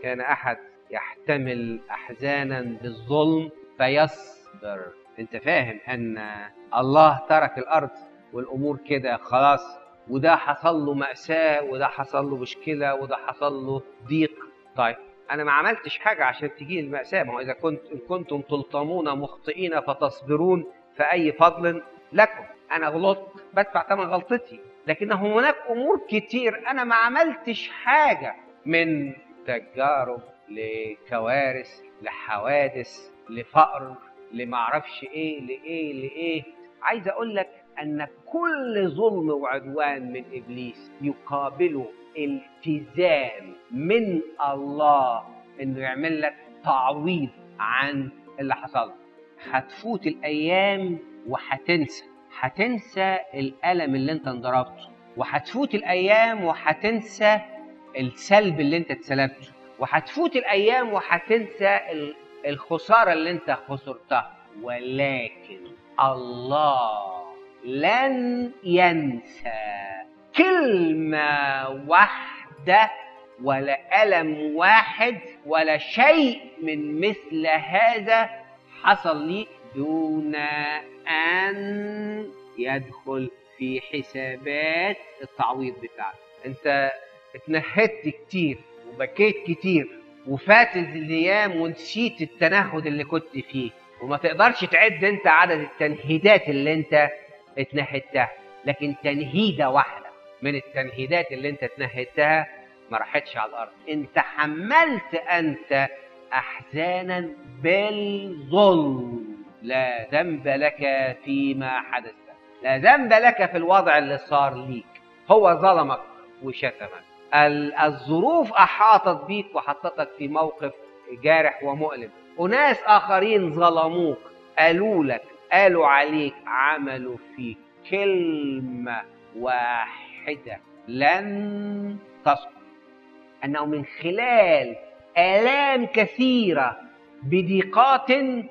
كان احد يحتمل احزانا بالظلم فيصبر انت فاهم ان الله ترك الارض والامور كده خلاص وده حصل له مأساة وده حصل له مشكلة وده حصل له ضيق طيب أنا ما عملتش حاجة عشان تجي المأساة ما هو إذا كنت إن كنتم تلطمون مخطئين فتصبرون فأي فضل لكم أنا غلطت بدفع ثمن غلطتي لكن هناك أمور كتير أنا ما عملتش حاجة من تجارب لكوارث لحوادث لفقر لمعرفش ايه لايه لايه عايز اقول لك ان كل ظلم وعدوان من ابليس يقابله التزام من الله انه يعمل لك تعويض عن اللي حصل هتفوت الايام وهتنسى هتنسى الالم اللي انت انضربته وهتفوت الايام وهتنسى السلب اللي انت اتسلبته وهتفوت الايام وهتنسى الخساره اللي انت خسرتها ولكن الله لن ينسى كلمه واحده ولا الم واحد ولا شيء من مثل هذا حصل لي دون ان يدخل في حسابات التعويض بتاعك انت اتنهدت كتير وبكيت كتير وفات الايام ونسيت التنهد اللي كنت فيه وما تقدرش تعد انت عدد التنهيدات اللي انت اتنهدتها لكن تنهيده واحده من التنهيدات اللي انت اتنهدتها ما راحتش على الارض انت حملت انت احزانا بالظلم لا ذنب لك فيما حدث لا ذنب لك في الوضع اللي صار ليك هو ظلمك وشتمك الظروف احاطت بيك وحطتك في موقف جارح ومؤلم اناس اخرين ظلموك قالوا لك قالوا عليك عملوا فيك كلمه واحده لن تصبر انه من خلال الام كثيره بضيقات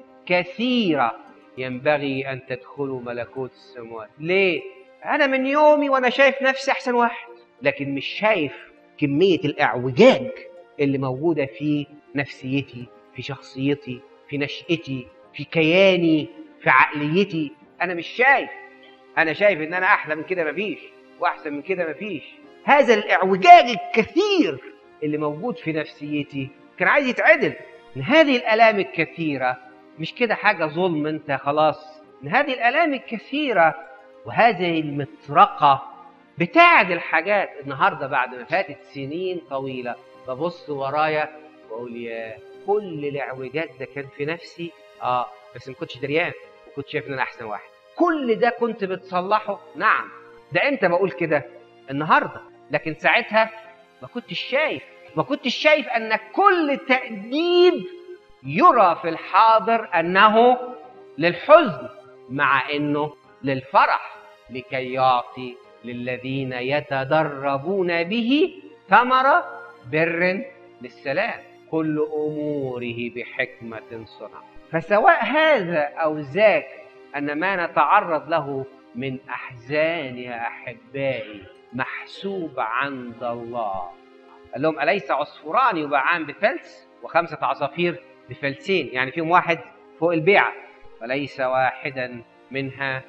كثيره ينبغي ان تدخلوا ملكوت السماوات ليه انا من يومي وانا شايف نفسي احسن واحد لكن مش شايف كميه الاعوجاج اللي موجوده في نفسيتي في شخصيتي في نشأتي في كياني في عقليتي انا مش شايف انا شايف ان انا احلى من كده مفيش واحسن من كده مفيش هذا الاعوجاج الكثير اللي موجود في نفسيتي كان عايز يتعدل من هذه الالام الكثيره مش كده حاجه ظلم انت خلاص من هذه الالام الكثيره وهذه المطرقه بتاعد الحاجات النهارده بعد ما فاتت سنين طويله ببص ورايا واقول يا كل الاعوجاج ده كان في نفسي اه بس ما كنتش دريان وكنت شايف ان انا احسن واحد كل ده كنت بتصلحه نعم ده امتى بقول كده النهارده لكن ساعتها ما كنتش شايف ما كنتش شايف ان كل تأديب يرى في الحاضر انه للحزن مع انه للفرح لكي يعطي للذين يتدربون به ثمرة بر للسلام كل أموره بحكمة صنع فسواء هذا أو ذاك أن ما نتعرض له من أحزان يا أحبائي محسوب عند الله قال لهم أليس عصفوران يباعان بفلس وخمسة عصافير بفلسين يعني فيهم واحد فوق البيعة وليس واحدا منها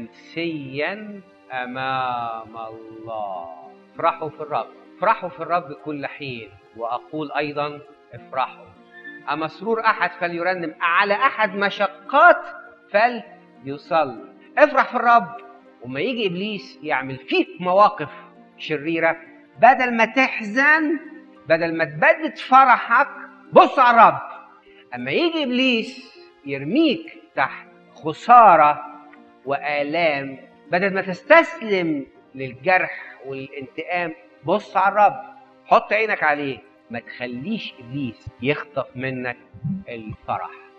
منسيا أمام الله افرحوا في الرب افرحوا في الرب كل حين وأقول أيضا افرحوا أما سرور أحد فليرنم على أحد مشقات فليصل افرح في الرب وما يجي إبليس يعمل فيك مواقف شريرة بدل ما تحزن بدل ما تبدد فرحك بص على الرب أما يجي إبليس يرميك تحت خسارة وآلام بدل ما تستسلم للجرح والانتقام بص على الرب حط عينك عليه ما تخليش ابليس يخطف منك الفرح